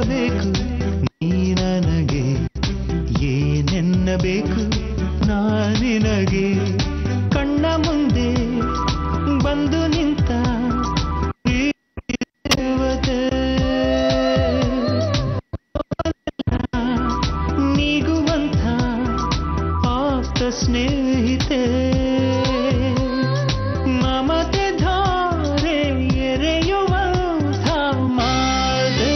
ಹೇಳಬೇಕು ನೀ ನನಗೆ ಏನೆನ್ನಬೇಕು ನಾನಿನಗೆ ಕಣ್ಣ ಮುಂದೆ ಬಂದು ನಿಂತ ಈ ದೇವತೆ ನೀಗುವಂಥ ಆಪ್ತ ಸ್ನೇಹಿತೆ ಮಮತೆ ಧಾರೆ ಎರೆಯುವಂಥ ಮಾತೆ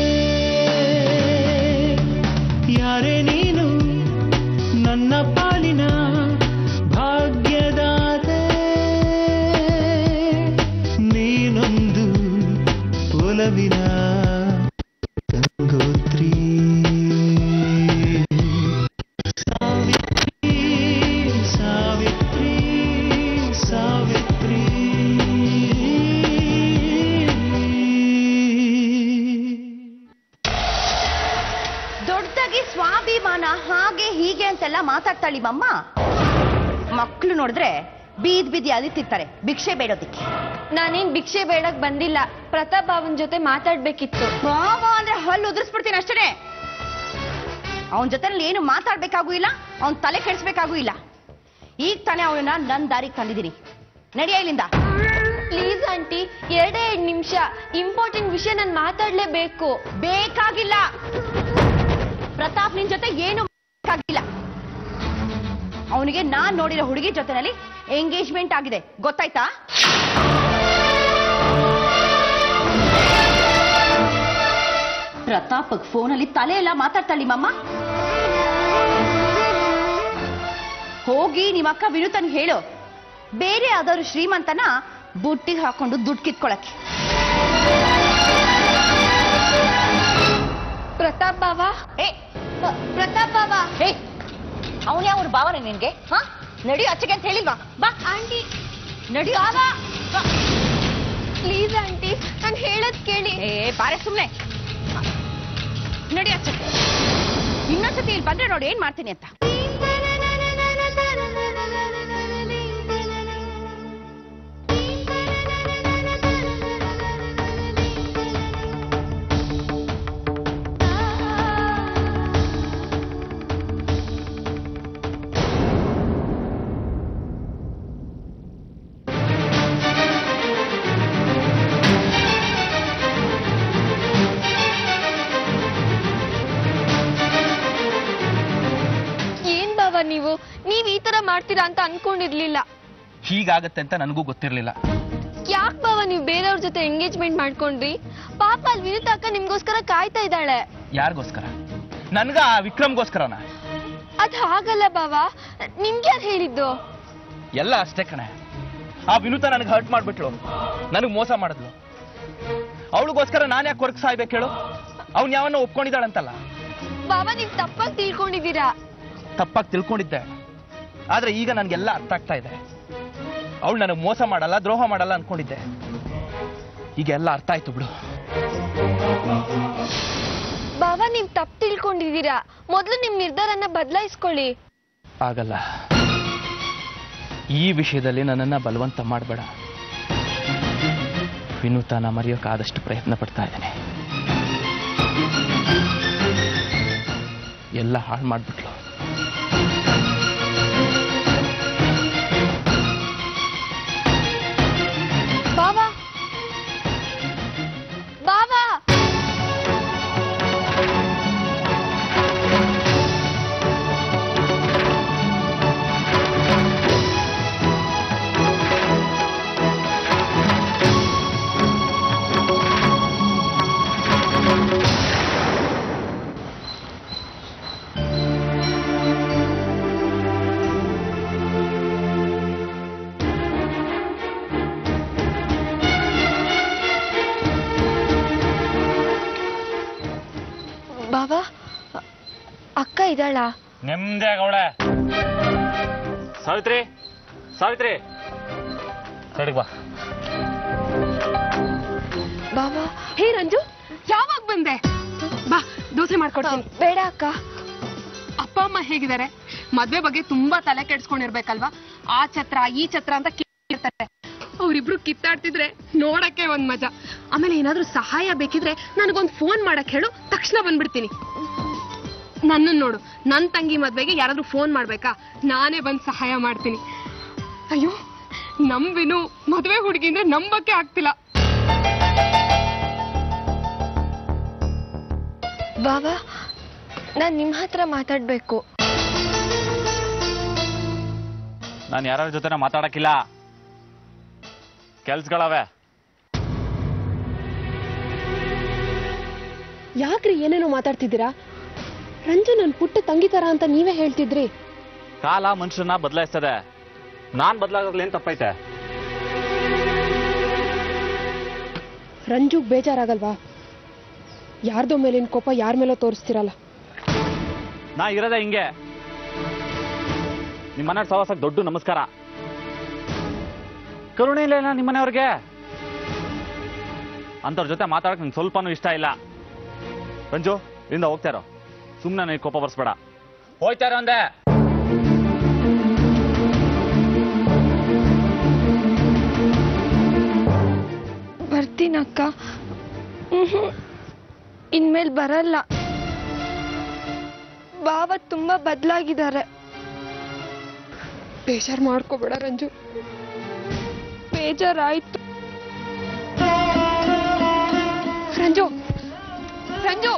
ಯಾರೇ ನೀನು ನನ್ನ ಪಾಲಿನ ಭಾಗ್ಯದಾತೆ ನೀನೊಂದು ಒಲವಿನ ಗಂಗೋತ್ರಿ ಸಾವಿತ್ರಿ ಸಾವಿತ್ರಿ ಸಾವಿತ್ರಿ ದೊಡ್ಡದಾಗಿ ಸ್ವಾಭಿಮಾನ ಹಾಗೆ ಹೀಗೆ ಅಂತೆಲ್ಲ ಮಾತಾಡ್ತಾಳಿ ಮಮ್ಮ ಮಕ್ಕಳು ನೋಡಿದ್ರೆ ಬೀದ್ ಬೀದಿ ಅಲಿತಿರ್ತಾರೆ ಭಿಕ್ಷೆ ಬೇಡೋದಿಕ್ಕೆ ನಾನೇನ್ ಭಿಕ್ಷೆ ಬೇಡಕ್ ಬಂದಿಲ್ಲ ಪ್ರತಾಪ್ ಬಾವನ್ ಜೊತೆ ಮಾತಾಡ್ಬೇಕಿತ್ತು ಮಾವ ಅಂದ್ರೆ ಹಲ್ಲು ಉದುರಿಸ್ಬಿಡ್ತೀನಿ ಅಷ್ಟೇ ಅವನ ಜೊತೆನಲ್ಲಿ ಏನು ಮಾತಾಡ್ಬೇಕಾಗೂ ಇಲ್ಲ ಅವನ್ ತಲೆ ಕೆಡಿಸ್ಬೇಕಾಗೂ ಇಲ್ಲ ಈಗ ತಾನೇ ಅವನನ್ನ ನನ್ ದಾರಿಗೆ ತಂದಿದ್ದೀನಿ ನಡಿಯ ಇಲ್ಲಿಂದ ಪ್ಲೀಸ್ ಆಂಟಿ ಎರಡೇ ಎರಡ್ ನಿಮಿಷ ಇಂಪಾರ್ಟೆಂಟ್ ವಿಷಯ ನಾನು ಮಾತಾಡ್ಲೇಬೇಕು ಬೇಕಾಗಿಲ್ಲ ಪ್ರತಾಪ್ ನಿನ್ ಜೊತೆ ಏನು ಬೇಕಾಗಿಲ್ಲ ಅವನಿಗೆ ನಾನ್ ನೋಡಿರೋ ಹುಡುಗಿ ಜೊತೆನಲ್ಲಿ ಎಂಗೇಜ್ಮೆಂಟ್ ಆಗಿದೆ ಗೊತ್ತಾಯ್ತಾ ಪ್ರತಾಪಕ್ ಫೋನಲ್ಲಿ ತಲೆ ಎಲ್ಲ ಮಾತಾಡ್ತಾಳಿ ಮಮ್ಮ ಹೋಗಿ ನಿಮ್ಮಕ್ಕ ವಿನುತನ್ ಹೇಳು ಬೇರೆ ಯಾವ್ದಾದ್ರು ಶ್ರೀಮಂತನ ಬುಟ್ಟಿಗೆ ಹಾಕೊಂಡು ದುಡ್ಡು ಕಿತ್ಕೊಳಕ್ಕೆ ಪ್ರತಾಪ್ ಬಾವ ಏ ಪ್ರತಾಪ್ ಬಾಬಾ ಏ ಅವನ್ ಯಾವ ಭಾವನೆ ನಿನ್ಗೆ ಹಾ ನಡಿ ಆಚೆಗೆ ಅಂತ ಹೇಳಿಲ್ವಾ ಬಾ ಆಂಟಿ ನಡಿ ಬಾಬಾ ಪ್ಲೀಸ್ ಆಂಟಿ ನಾನು ಹೇಳದ್ ಕೇಳಿ ಏ ಬಾರೆ ಸುಮ್ನೆ ನಡಿ ಆಚೆಗೆ ಇನ್ನೊಂದ್ಸತಿ ಇಲ್ಲಿ ಬಂದ್ರೆ ನೋಡಿ ಏನ್ ಮಾಡ್ತೀನಿ ಅಂತ ಏನ್ ಬಾವ ನೀವು ನೀವ್ ಈ ತರ ಮಾಡ್ತೀರಾ ಅಂತ ಅನ್ಕೊಂಡಿರ್ಲಿಲ್ಲ ಹೀಗಾಗತ್ತೆ ಅಂತ ನನಗೂ ಗೊತ್ತಿರಲಿಲ್ಲ ಯಾಕ್ ಬಾವ ನೀವು ಬೇರೆಯವ್ರ ಜೊತೆ ಎಂಗೇಜ್ಮೆಂಟ್ ಮಾಡ್ಕೊಂಡ್ರಿ ಪಾಪ ಅಲ್ಲಿ ವಿನುತ ಅಕ್ಕ ನಿಮ್ಗೋಸ್ಕರ ಕಾಯ್ತಾ ಇದ್ದಾಳೆ ಯಾರಿಗೋಸ್ಕರ ನನ್ಗ ಆ ವಿಕ್ರಮ್ಗೋಸ್ಕರನ ಅದ್ ಹಾಗಲ್ಲ ಬಾವ ನಿಮ್ಗೆ ಯಾರು ಹೇಳಿದ್ದು ಎಲ್ಲ ಅಷ್ಟೇ ಕಣೆ ಆ ವಿನುತ ನನಗೆ ಹರ್ಟ್ ಮಾಡ್ಬಿಟ್ಲು ನನಗೆ ಮೋಸ ಮಾಡಿದ್ಲು ಅವಳಿಗೋಸ್ಕರ ನಾನು ಯಾಕೆ ಕೊರಕ್ ಸಾಯ್ಬೇಕು ಹೇಳು ಅವ್ನು ಯಾವನ್ನ ಒಪ್ಕೊಂಡಿದ್ದಾಳಂತಲ್ಲ ಬಾವ ನೀವ್ ತಪ್ಪಾಗಿ ತಿಳ್ಕೊಂಡಿದ್ದೀರಾ ತಪ್ಪಾಗಿ ತಿಳ್ಕೊಂಡಿದ್ದೆ ಆದ್ರೆ ಈಗ ನನಗೆಲ್ಲ ಅರ್ಥ ಆಗ್ತಾ ಇದೆ ಅವಳು ನನಗೆ ಮೋಸ ಮಾಡಲ್ಲ ದ್ರೋಹ ಮಾಡಲ್ಲ ಅನ್ಕೊಂಡಿದ್ದೆ ಈಗ ಎಲ್ಲ ಅರ್ಥ ಆಯ್ತು ಬಿಡು ಬಾವ ನೀವ್ ತಪ್ಪು ತಿಳ್ಕೊಂಡಿದ್ದೀರಾ ಮೊದ್ಲು ನಿಮ್ ನಿರ್ಧಾರನ ಬದಲಾಯಿಸ್ಕೊಳ್ಳಿ ಆಗಲ್ಲ ಈ ವಿಷಯದಲ್ಲಿ ನನ್ನನ್ನ ಬಲವಂತ ಮಾಡಬೇಡ ವಿನೂತನ ಮರೆಯೋಕೆ ಆದಷ್ಟು ಪ್ರಯತ್ನ ಪಡ್ತಾ ಇದ್ದೇನೆ ಎಲ್ಲ ಹಾಳು ಮಾಡ್ಬಿಟ್ಲು ಬಾವ ಬಾವ ಬಾವ ಅ- ಅಕ್ಕ ಇದ್ದಾಳ ನೆಮ್ಮದಿ ಆಗವಳೆ ಸಾವಿತ್ರಿ ಸಾವಿತ್ರಿ ಕಡೆಗೆ ಬಾ ಬಾವ ಹೇ ರಂಜು ಯಾವಾಗ ಬಂದೆ ಬಾ ದೋಸೆ ಮಾಡ್ಕೊಡ್ತೀನಿ ಬೇಡ ಅಕ್ಕ ಅಪ್ಪ ಅಮ್ಮ ಹೇಗಿದ್ದಾರೆ ಮದ್ವೆ ಬಗ್ಗೆ ತುಂಬಾ ತಲೆ ಕೆಡ್ಸ್ಕೊಂಡಿರ್ಬೇಕಲ್ವಾ ಆ ಛತ್ರ ಈ ಛತ್ರ ಅಂತ ಕೇಳಿರ್ತಾರೆ ಅವ್ರಿಬ್ರು ಕಿತ್ತಾಡ್ತಿದ್ರೆ ನೋಡಕ್ಕೆ ಒಂದ್ ಮಜಾ ಆಮೇಲೆ ಏನಾದ್ರೂ ಸಹಾಯ ಬೇಕಿದ್ರೆ ನನಗೊಂದ್ ಫೋನ್ ಮಾಡಕ್ ಹೇಳು ತಕ್ಷಣ ಬಂದ್ಬಿಡ್ತೀನಿ ನನ್ನನ್ ನೋಡು ನನ್ ತಂಗಿ ಮದ್ವೆಗೆ ಯಾರಾದ್ರೂ ಫೋನ್ ಮಾಡ್ಬೇಕಾ ನಾನೇ ಬಂದ್ ಸಹಾಯ ಮಾಡ್ತೀನಿ ಅಯ್ಯೋ ನಮ್ ವಿನು ಮದ್ವೆ ಹುಡುಗಿ ಅಂದ್ರೆ ನಂಬಕ್ಕೆ ಆಗ್ತಿಲ್ಲ ಬಾಬಾ ನಾನ್ ನಿಮ್ ಹತ್ರ ಮಾತಾಡ್ಬೇಕು ನಾನು ಯಾರ್ಯಾರ ಜೊತೆನ ಮಾತಾಡಕ್ಕಿಲ್ಲ ಕೆಲ್ಸಗಳವೆ ಯಾಕ್ರಿ ಏನೇನೋ ಮಾತಾಡ್ತಿದ್ದೀರಾ ರಂಜು ನನ್ ಪುಟ್ಟ ತಂಗಿ ತರ ಅಂತ ನೀವೇ ಹೇಳ್ತಿದ್ರಿ ಕಾಲ ಮನುಷ್ಯನ ಬದಲಾಯಿಸ್ತದೆ ನಾನ್ ಬದಲಾಗೋದ್ರಲ್ಲಿ ಏನ್ ತಪ್ಪೈತೆ ರಂಜುಗ್ ಬೇಜಾರಾಗಲ್ವಾ ಯಾರ್ದೋ ಮೇಲಿನ ಕೋಪ ಯಾರ ಮೇಲೋ ತೋರಿಸ್ತಿರಲ್ಲ ನಾ ಇರೋದೇ ಹಿಂಗೆ ನಿಮ್ಮ ಮನೆ ಸವಾಸಕ್ಕೆ ದೊಡ್ಡ ನಮಸ್ಕಾರ ಕರುಣೆ ಇಲ್ಲ ನಿಮ್ಮ ಮನೆಯವ್ರಿಗೆ ಅಂತವ್ರ ಜೊತೆ ಮಾತಾಡಕ್ ನಂಗೆ ಸ್ವಲ್ಪನೂ ಇಷ್ಟ ಇಲ್ಲ ರಂಜು ಇಂದ ಹೋಗ್ತಾರೋ ಸುಮ್ಮನೆ ನನಗೆ ಕೋಪ ಬರ್ಸ್ಬೇಡ ಹೋಯ್ತಾರೋ ಅಂದೆ ಬರ್ತೀನಕ್ಕ ಮ್ಹೂ. ಇನ್ಮೇಲ್ ಬರಲ್ಲ ಬಾವ ತುಂಬಾ ಬದಲಾಗಿದ್ದಾರೆ ಬೇಜಾರ್ ಮಾಡ್ಕೋಬೇಡ ರಂಜು ಬೇಜಾರಾಯ್ತು ರಂಜು ರಂಜು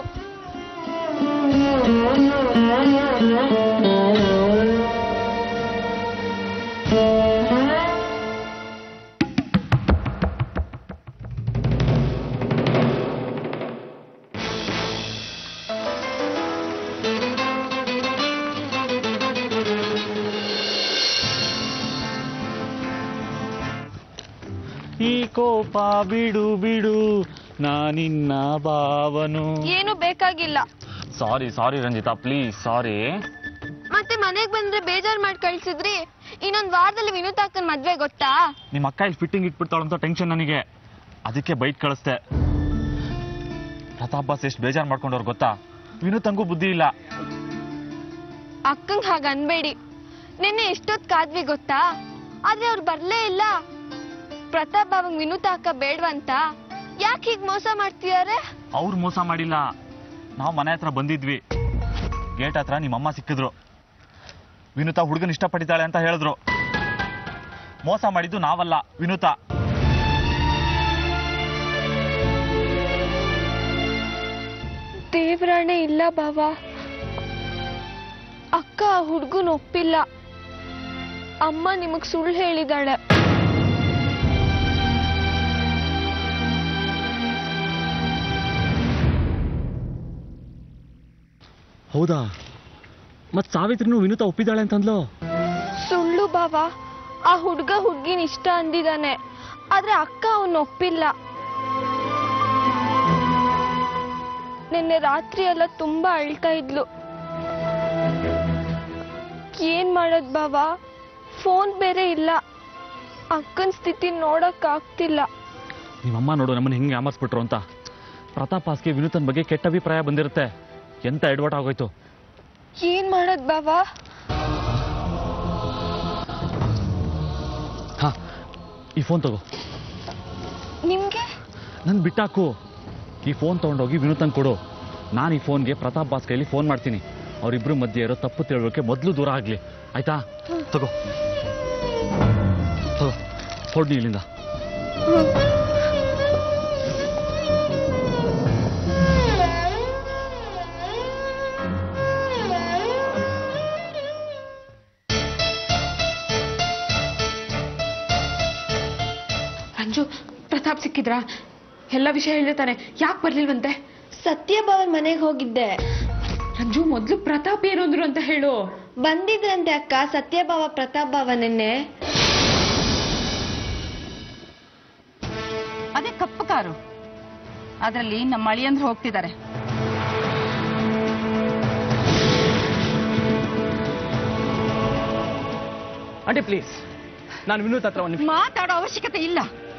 ಈ ಕೋಪ ಬಿಡು ಬಿಡು ನಾನಿನ್ನ ಭಾವನು ಏನು ಬೇಕಾಗಿಲ್ಲ ಸಾರಿ ಸಾರಿ ರಂಜಿತಾ ಪ್ಲೀಸ್ ಸಾರಿ ಮತ್ತೆ ಮನೆಗ್ ಬಂದ್ರೆ ಬೇಜಾರ್ ಮಾಡಿ ಕಳ್ಸಿದ್ರಿ ಇನ್ನೊಂದ್ ವಾರದಲ್ಲಿ ವಿನೂತ್ ಅಕ್ಕನ್ ಮದ್ವೆ ಗೊತ್ತಾ ನಿಮ್ಮ ಅಕ್ಕ ಇಲ್ಲಿ ಫಿಟ್ಟಿಂಗ್ ಇಟ್ಬಿಡ್ತಾಳಂತ ಟೆನ್ಷನ್ ನನಗೆ ಅದಕ್ಕೆ ಬೈಕ್ ಕಳಿಸ್ದೆ ಪ್ರತಾಪ್ ಬಾಸ್ ಎಷ್ಟು ಬೇಜಾರು ಮಾಡ್ಕೊಂಡವ್ರು ಗೊತ್ತಾ ವಿನೂತಂಗೂ ಬುದ್ಧಿ ಇಲ್ಲ ಅಕ್ಕಂಗ್ ಹಾಗ ಅನ್ಬೇಡಿ ನಿನ್ನೆ ಎಷ್ಟೊತ್ ಕಾದ್ವಿ ಗೊತ್ತಾ ಆದ್ರೆ ಅವ್ರು ಬರ್ಲೇ ಇಲ್ಲ ಪ್ರತಾಪ್ ಬಾವಂಗ್ ವಿನೂತ್ ಅಕ್ಕ ಬೇಡ್ವಂತ ಯಾಕೆ ಹೀಗ್ ಮೋಸ ಮಾಡ್ತಿದಾರೆ ಅವ್ರು ಮೋಸ ಮಾಡಿಲ್ಲ ನಾವು ಮನೆ ಹತ್ರ ಬಂದಿದ್ವಿ ಗೇಟ್ ಹತ್ರ ನಿಮ್ಮಮ್ಮ ಸಿಕ್ಕಿದ್ರು ವಿನುತಾ ಹುಡುಗನ ಇಷ್ಟಪಟ್ಟಿದ್ದಾಳೆ ಅಂತ ಹೇಳಿದ್ರು ಮೋಸ ಮಾಡಿದ್ದು ನಾವಲ್ಲ ವಿನುತಾ ದೇವ್ರಾಣೆ ಇಲ್ಲ ಬಾವ ಅಕ್ಕ ಆ ಹುಡ್ಗನ್ ಒಪ್ಪಿಲ್ಲ ಅಮ್ಮ ನಿಮಗ್ ಸುಳ್ಳು ಹೇಳಿದಾಳೆ ಹೌದಾ ಮತ್ ಸಾವಿತ್ರಿನೂ ವಿನುತಾ ಒಪ್ಪಿದ್ದಾಳೆ ಅಂತಂದ್ಲು ಸುಳ್ಳು ಬಾವ ಆ ಹುಡ್ಗ ಹುಡ್ಗಿನ್ ಇಷ್ಟ ಅಂದಿದಾನೆ ಆದ್ರೆ ಅಕ್ಕ ಅವನ್ ಒಪ್ಪಿಲ್ಲ ನಿನ್ನೆ ರಾತ್ರಿ ಎಲ್ಲ ತುಂಬಾ ಅಳ್ತಾ ಇದ್ಲು ಏನ್ ಮಾಡೋದ್ ಬಾವ ಫೋನ್ ಬೇರೆ ಇಲ್ಲ ಅಕ್ಕನ್ ಸ್ಥಿತಿ ನೋಡಕ್ ಆಗ್ತಿಲ್ಲ ನಿಮ್ಮಮ್ಮ ನೋಡು ನಮ್ಮನ್ನ ಹಿಂಗೆ ಯಾಮರ್ಸ್ಬಿಟ್ರು ಅಂತ ಪ್ರತಾಪ್ ಹಾಸ್ಗೆ ವಿನುತನ್ ಬಗ್ಗೆ ಕೆಟ್ಟ ಅಭಿಪ್ರಾಯ ಬಂದಿರುತ್ತೆ ಎಂತ ಎಡವಟ್ ಆಗೋಯ್ತು ಏನ್ ಮಾಡೋದ್ ಬಾವ ಹಾ ಈ ಫೋನ್ ತಗೋ ನಿಮ್ಗೆ ನನ್ ಬಿಟ್ಟಾಕು ಈ ಫೋನ್ ತಗೊಂಡೋಗಿ ವಿನೂತನ್ ಕೊಡು ನಾನು ಈ ಫೋನ್ಗೆ ಪ್ರತಾಪ್ ಬಾಸ್ ಕೈಲಿ ಫೋನ್ ಮಾಡ್ತೀನಿ ಅವರಿಬ್ರು ಮಧ್ಯೆ ಇರೋ ತಪ್ಪು ತಿಳುವಳಿಕೆ ಮೊದಲು ದೂರ ಆಗ್ಲಿ ಆಯ್ತಾ ತಗೋ ತಗೋ ಹೊಡ್ನಿ ಇಲ್ಲಿಂದ ರಂಜು ಪ್ರತಾಪ್ ಸಿಕ್ಕಿದ್ರಾ ಎಲ್ಲ ವಿಷಯ ಹೇಳಿರ್ತಾನೆ ಯಾಕೆ ಬರ್ಲಿಲ್ವಂತೆ ಸತ್ಯಭವನ್ ಮನೆಗೆ ಹೋಗಿದ್ದೆ ರಂಜು ಮೊದ್ಲು ಪ್ರತಾಪ್ ಏನಂದ್ರು ಅಂತ ಹೇಳು ಬಂದಿದ್ರಂತೆ ಅಕ್ಕ ಸತ್ಯಭಾವ ಪ್ರತಾಪ್ ಭಾವ ನಿನ್ನೆ ಅದೇ ಕಪ್ಪು ಕಾರು ಅದರಲ್ಲಿ ನಮ್ಮ ಅಳಿಯಂದ್ರು ಹೋಗ್ತಿದ್ದಾರೆ ಆಂಟಿ ಪ್ಲೀಸ್ ನಾನು ವಿನೂತ್ ಹತ್ರ ಒಂದು ಮಾತಾಡೋ ಅವಶ್ಯಕತೆ ಇಲ್ಲ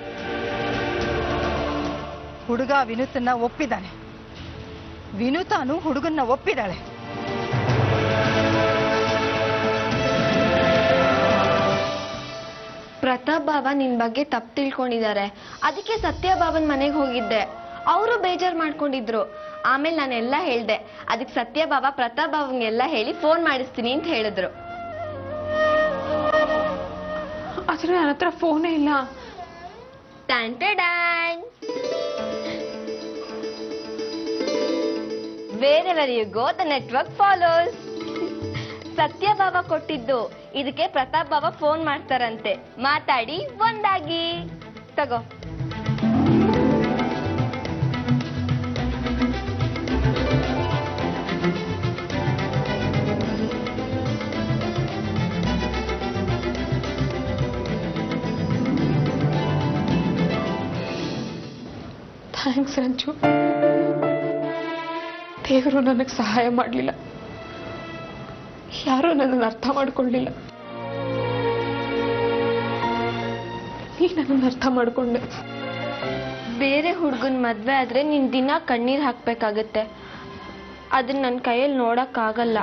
ಹುಡುಗ ವಿನುತನ್ನ ಒಪ್ಪಿದ್ದಾನೆ ವಿನುತಾನು ಹುಡುಗನ್ನ ಒಪ್ಪಿದಾಳೆ ಪ್ರತಾಪ್ ಬಾಬಾ ನಿನ್ ಬಗ್ಗೆ ತಪ್ಪು ತಿಳ್ಕೊಂಡಿದ್ದಾರೆ ಅದಕ್ಕೆ ಸತ್ಯ ಬಾಬನ್ ಮನೆಗೆ ಹೋಗಿದ್ದೆ ಅವರು ಬೇಜಾರ್ ಮಾಡ್ಕೊಂಡಿದ್ರು ಆಮೇಲೆ ನಾನೆಲ್ಲ ಹೇಳ್ದೆ ಅದಕ್ಕೆ ಸತ್ಯ ಬಾಬಾ ಪ್ರತಾಪ್ ಬಾಬಂಗೆಲ್ಲ ಹೇಳಿ ಫೋನ್ ಮಾಡಿಸ್ತೀನಿ ಅಂತ ಹೇಳಿದ್ರು ಆದ್ರೆ ನನ್ನ ಹತ್ರ ಫೋನೇ ಇಲ್ಲ ಟ್ಯಾನ್ ಟ್ಯಾನ್ wherever you go the network follows Satya Baba ಕೊಟ್ಟಿದ್ದು ಇದಕ್ಕೆ ಪ್ರತಾಪ್ ಬಾಬಾ ಫೋನ್ ಮಾಡ್ತಾರಂತೆ ಮಾತಾಡಿ ಒಂದಾಗಿ ತಗೋ ಥ್ಯಾಂಕ್ಸ್ ರಂಜು ದೇವರು ನನಗೆ ಸಹಾಯ ಮಾಡಲಿಲ್ಲ ಯಾರೂ ನನ್ನನ್ನು ಅರ್ಥ ಮಾಡ್ಕೊಳ್ಳಿಲ್ಲ ನೀ ನನ್ನನ್ನು ಅರ್ಥ ಮಾಡ್ಕೊಂಡೆ ಬೇರೆ ಹುಡುಗನ್ ಮದ್ವೆ ಆದ್ರೆ ನೀನ್ ದಿನ ಕಣ್ಣೀರ್ ಹಾಕ್ಬೇಕಾಗತ್ತೆ ಅದನ್ನ ನನ್ನ ಕೈಯಲ್ಲಿ ನೋಡಕ್ಕಾಗಲ್ಲ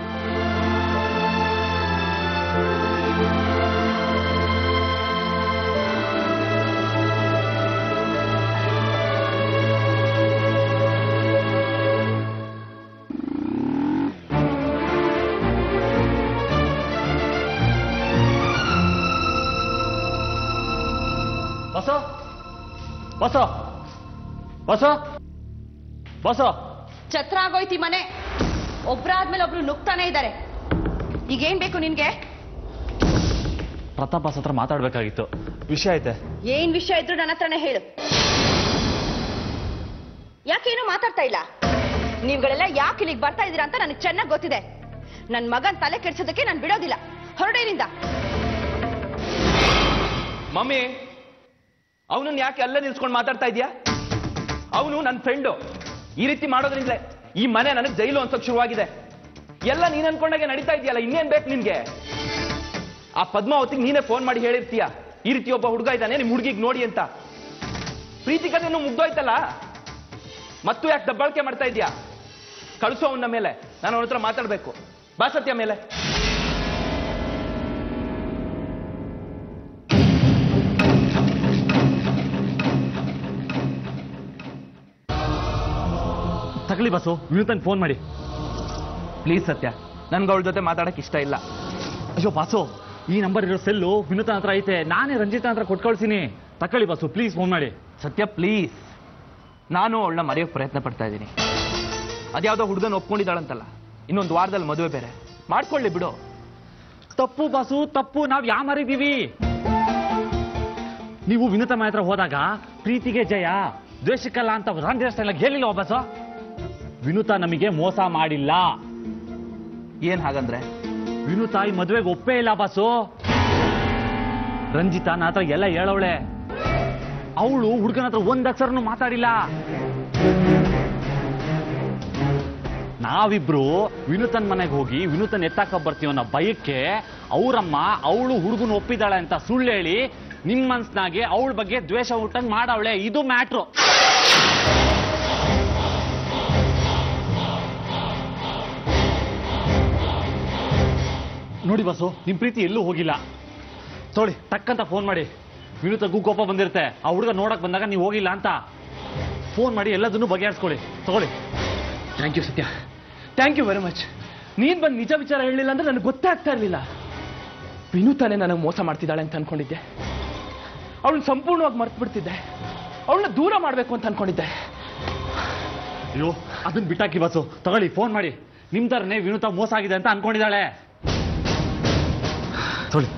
ಬಸ ಬಸ ಬಸ ಬಸ ಛತ್ರ ಆಗೋಯ್ತಿ ಮನೆ ಒಬ್ರಾದ್ಮೇಲೆ ಒಬ್ರು ನುಗ್ತಾನೆ ಇದ್ದಾರೆ ಈಗೇನ್ ಬೇಕು ನಿನ್ಗೆ ಪ್ರತಾಪ್ ಬಾಸ್ ಹತ್ರ ಮಾತಾಡ್ಬೇಕಾಗಿತ್ತು ವಿಷಯ ಐತೆ ಏನ್ ವಿಷಯ ಇದ್ರು ನನ್ನ ಹತ್ರನೇ ಹೇಳು ಯಾಕೇನು ಮಾತಾಡ್ತಾ ಇಲ್ಲ ನೀವುಗಳೆಲ್ಲ ಯಾಕೆ ಇಲ್ಲಿಗೆ ಬರ್ತಾ ಇದ್ದೀರಾ ಅಂತ ನನಗೆ ಚೆನ್ನಾಗಿ ಗೊತ್ತಿದೆ ನನ್ನ ಮಗನ್ ತಲೆ ಕೆಡ್ಸೋದಕ್ಕೆ ನಾನು ಬಿಡೋದಿಲ್ಲ ಹೊರಡೇನಿಂದ ಮಮ್ಮಿ ಅವನನ್ನ ಯಾಕೆ ಅಲ್ಲೇ ನಿಲ್ಸ್ಕೊಂಡು ಮಾತಾಡ್ತಾ ಇದೀಯಾ ಅವನು ನನ್ನ ಫ್ರೆಂಡು ಈ ರೀತಿ ಮಾಡೋದ್ರಿಂದಲೇ ಈ ಮನೆ ನನಗೆ ಜೈಲು ಅನ್ಸೋಕ್ ಶುರುವಾಗಿದೆ ಎಲ್ಲ ನೀನ್ ಅನ್ಕೊಂಡಾಗೆ ನಡೀತಾ ಇದೆಯಲ್ಲ ಇನ್ನೇನ್ ಬೇಕು ನಿನ್ಗೆ ಆ ಪದ್ಮಾವತಿಗೆ ನೀನೇ ಫೋನ್ ಮಾಡಿ ಹೇಳಿರ್ತೀಯ ಈ ರೀತಿ ಒಬ್ಬ ಹುಡುಗ ಇದ್ದಾನೆ ನಿಮ್ ಹುಡುಗಿಗೆ ನೋಡಿ ಅಂತ ಪ್ರೀತಿ ಕಥೆನೂ ಮುಗ್ದೋಯ್ತಲ್ಲ ಮತ್ತು ಯಾಕೆ ದಬ್ಬಾಳಿಕೆ ಮಾಡ್ತಾ ಇದೀಯಾ ಕಳಿಸೋ ಅವನ ಮೇಲೆ ನಾನು ಅವನ ಹತ್ರ ಮಾತಾಡ್ಬೇಕು ಬಾ ಸತ್ಯ ಮೇಲೆ ತಗಲಿ ಬಸ್ಸು ವಿನೂತನ್ ಫೋನ್ ಮಾಡಿ ಪ್ಲೀಸ್ ಸತ್ಯ ನನ್ಗೆ ಅವಳ ಜೊತೆ ಮಾತಾಡಕ್ ಇಷ್ಟ ಇಲ್ಲ ಅಯ್ಯೋ ಬಾಸು ಈ ನಂಬರ್ ಇರೋ ಸೆಲ್ಲು ವಿನೂತನ್ ಹತ್ರ ಐತೆ ನಾನೇ ರಂಜಿತಾ ಹತ್ರ ಕೊಟ್ಕೊಳ್ತೀನಿ ತಕೊಳ್ಳಿ ಬಾಸು ಪ್ಲೀಸ್ ಫೋನ್ ಮಾಡಿ ಸತ್ಯ ಪ್ಲೀಸ್ ನಾನು ಅವಳನ್ನ ಮರೆಯೋಕೆ ಪ್ರಯತ್ನ ಪಡ್ತಾ ಇದ್ದೀನಿ ಅದ್ಯಾವುದೋ ಹುಡುಗನ ಒಪ್ಕೊಂಡಿದ್ದಾಳಂತಲ್ಲ ಇನ್ನೊಂದು ವಾರದಲ್ಲಿ ಮದುವೆ ಬೇರೆ ಮಾಡ್ಕೊಳ್ಳಿ ಬಿಡು ತಪ್ಪು ಬಾಸು ತಪ್ಪು ನಾವ್ ಯಾ ಮಾರಿದೀವಿ ನೀವು ವಿನೂತ ಮನೆ ಹತ್ರ ಹೋದಾಗ ಪ್ರೀತಿಗೆ ಜಯ ದ್ವೇಷಕ್ಕಲ್ಲ ಅಂತ ರಂಜಿತ ಸ್ಟೈಲ್ ಹೇಳಿಲ್ಲ ಬಾಸು ವಿನೂತ ನಮಗೆ ಮೋಸ ಮಾಡಿಲ್ಲ ಏನ್ ಹಾಗಂದ್ರೆ ವಿನೂತ ಈ ಮದುವೆಗೆ ಒಪ್ಪೇ ಇಲ್ಲ ಬಾಸು ರಂಜಿತಾ ನಾ ಹತ್ರ ಎಲ್ಲ ಹೇಳವಳೆ ಅವಳು ಹುಡುಗನ ಹತ್ರ ಒಂದ್ ಅಕ್ಷರನು ಮಾತಾಡಿಲ್ಲ ನಾವಿಬ್ರು ವಿನೂತನ್ ಮನೆಗೆ ಹೋಗಿ ವಿನೂತನ್ ಎತ್ತಾಕ ಬರ್ತೀವಿ ಅನ್ನೋ ಭಯಕ್ಕೆ ಅವರಮ್ಮ ಅವಳು ಹುಡುಗನ ಒಪ್ಪಿದಾಳೆ ಅಂತ ಸುಳ್ಳು ಹೇಳಿ ನಿಮ್ ಮನ್ಸ್ನಾಗೆ ಅವಳ ಬಗ್ಗೆ ದ್ವೇಷ ಹುಟ್ಟಂಗ್ ಮಾಡವಳೆ ಇದು ಮ್ಯಾಟ್ರು ನೋಡಿ ಬಸ್ಸು ನಿಮ್ ಪ್ರೀತಿ ಎಲ್ಲೂ ಹೋಗಿಲ್ಲ ತೊಳಿ ಟಕ್ಕಂತ ಫೋನ್ ಮಾಡಿ ವಿನೂತಗೂ ಕೋಪ ಬಂದಿರುತ್ತೆ ಆ ಹುಡುಗ ನೋಡಕ್ ಬಂದಾಗ ನೀವು ಹೋಗಿಲ್ಲ ಅಂತ ಫೋನ್ ಮಾಡಿ ಎಲ್ಲದನ್ನು ಬಗೆಹರಿಸ್ಕೊಳ್ಳಿ ತಗೊಳ್ಳಿ thank you Satya thank you very much ನೀನ್ ಬಂದು ನಿಜ ವಿಚಾರ ಹೇಳಿಲ್ಲ ಅಂದ್ರೆ ನನಗೆ ಗೊತ್ತೇ ಆಗ್ತಾ ಇರಲಿಲ್ಲ ವಿನೂತಾನೆ ನನಗೆ ಮೋಸ ಮಾಡ್ತಿದ್ದಾಳೆ ಅಂತ ಅನ್ಕೊಂಡಿದ್ದೆ ಅವಳನ್ನ ಸಂಪೂರ್ಣವಾಗಿ ಮರ್ತು ಬಿಡ್ತಿದ್ದೆ ಅವಳನ್ನ ದೂರ ಮಾಡಬೇಕು ಅಂತ ಅನ್ಕೊಂಡಿದ್ದೆ ಅಯ್ಯೋ ಅದನ್ನ ಬಿಟ್ಟಾಕಿ ಬಸ್ಸು ತಗೊಳ್ಳಿ ಫೋನ್ ಮಾಡಿ ನಿಮ್ ತರನೇ ವಿನೂತ ಮೋಸ ಆಗಿದೆ ಅಂತ ಅನ್ಕೊಂಡಿದ್ದಾಳೆ ತೊಳಿ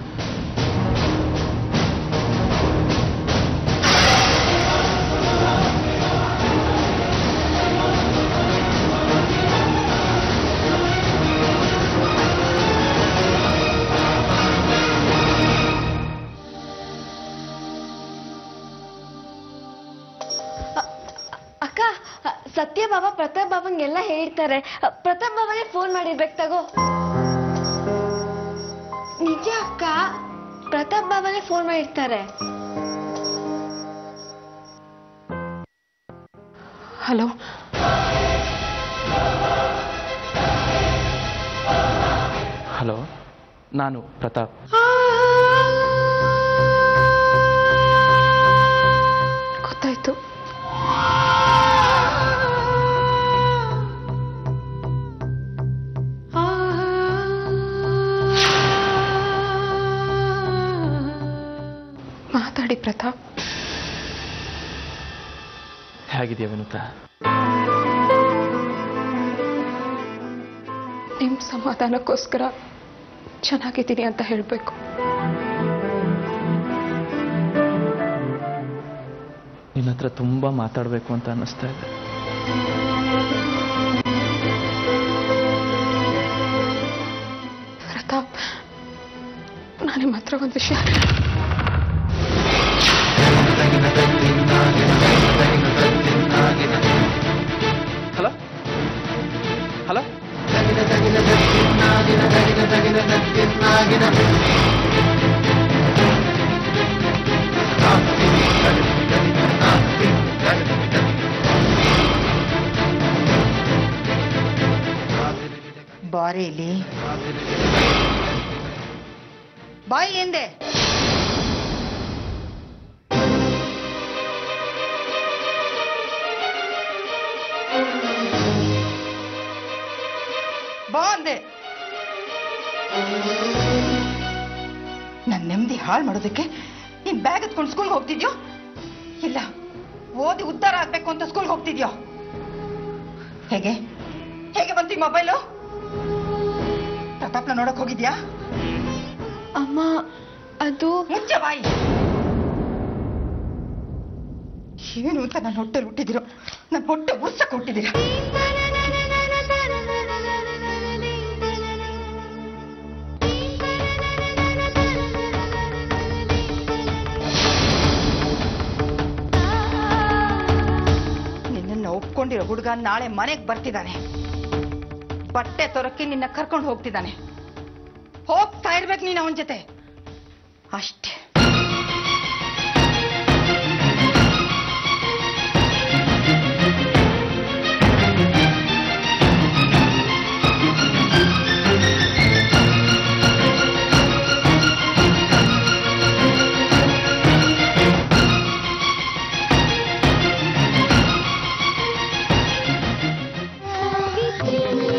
ಅಕ್ಕ ಸತ್ಯ ಬಾಬಾ ಪ್ರತಾಪ್ ಬಾಬಂಗೆಲ್ಲ ಹೇಳ್ತಾರೆ ಪ್ರತಾಪ್ ಬಾಬಾಗೆ ಫೋನ್ ಮಾಡಿರ್ಬೇಕು ತಗೋ ನಿಜ ಅಕ್ಕ ಪ್ರತಾಪ್ ಬಾಬಾನೇ ಫೋನ್ ಮಾಡಿರ್ತಾರೆ ಹಲೋ ಹಲೋ ನಾನು ಪ್ರತಾಪ್ ಆ ಪ್ರತಾಪ್ ಹೇಗಿದೆಯಾ ವಿನುತ ನಿಮ್ಮ ಸಮಾಧಾನಕ್ಕೋಸ್ಕರ ಚೆನ್ನಾಗಿದ್ದೀನಿ ಅಂತ ಹೇಳಬೇಕು ನಿನ್ನ ಹತ್ರ ತುಂಬಾ ಮಾತಾಡಬೇಕು ಅಂತ ಅನ್ನಿಸ್ತಾ ಇದೆ ಪ್ರತಾಪ್ ನಾನು ನಿಮ್ಮ ಹತ್ರ ಒಂದು ವಿಷಯ ಹಲೋ ಹಲೋ ಬಾರಿ ಇಲ್ಲಿ ಬಾಯಿ ಎಂದೆ ಬಾ ಅಂದೆ ನನ್ನ ನೆಮ್ಮದಿ ಹಾಳು ಮಾಡೋದಕ್ಕೆ ನೀನ್ ಬ್ಯಾಗ್ ಎತ್ಕೊಂಡು ಸ್ಕೂಲ್ಗೆ ಹೋಗ್ತಿದ್ಯೋ ಇಲ್ಲ ಓದಿ ಉದ್ಧಾರ ಆಗ್ಬೇಕು ಅಂತ ಸ್ಕೂಲ್ಗೆ ಹೋಗ್ತಿದ್ಯೋ ಹೇಗೆ ಹೇಗೆ ಬಂತು ಈ ಮೊಬೈಲು ಪ್ರತಾಪ್ನ ನೋಡಕ್ ಹೋಗಿದ್ಯಾ ಅಮ್ಮ ಅದು ಮುಚ್ಚ ಬಾಯಿ ಏನು ಅಂತ ನನ್ನ ಹೊಟ್ಟೆ ಹುಟ್ಟಿದಿರೋ ನನ್ನ ಹೊಟ್ಟೆ ಉರ್ಸಕ್ ಹುಟ್ಟಿದಿರ ನಿನ್ನನ್ನ ಒಪ್ಕೊಂಡಿರೋ ಹುಡುಗ ನಾಳೆ ಮನೆಗೆ ಬರ್ತಿದ್ದಾನೆ ಬಟ್ಟೆ ತೊರಕ್ಕೆ ನಿನ್ನ ಕರ್ಕೊಂಡು ಹೋಗ್ತಿದ್ದಾನೆ ಹೋಗ್ತಾ ಇರ್ಬೇಕು ನೀನು ಅವನ ಜೊತೆ ಅಷ್ಟೇ ಸಾವಿತ್ರಿ